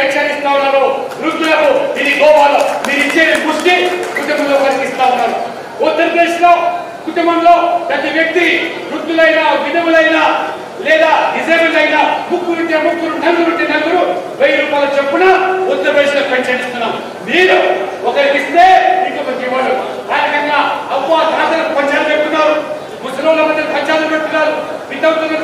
pension ఇస్తా ఉన్నారు వృద్ధులకు ఇది గోవాలో మీరు ఇచ్చే పుష్టి కుటుంబంలో ఒకరికి ఇస్తా ఉన్నారు ఉత్తరప్రదేశ్ లో కుటుంబంలో ప్రతి వ్యక్తి వృద్ధులైన విధవులైన లేదా డిజేబుల్ అయినా ముగ్గురు ఉంటే ముగ్గురు నలుగురు ఉంటే నలుగురు వెయ్యి రూపాయల చొప్పున ఉత్తరప్రదేశ్ లో పెన్షన్ ఇస్తున్నాం మీరు ఒకరికి ఇస్తే ఇంకొకరికి ఇవ్వడు ఆ రకంగా అవ్వ తాతలకు పంచాలు పెట్టున్నారు ముసలోళ్ళ మధ్య పంచాలు పెట్టున్నారు వితంతులు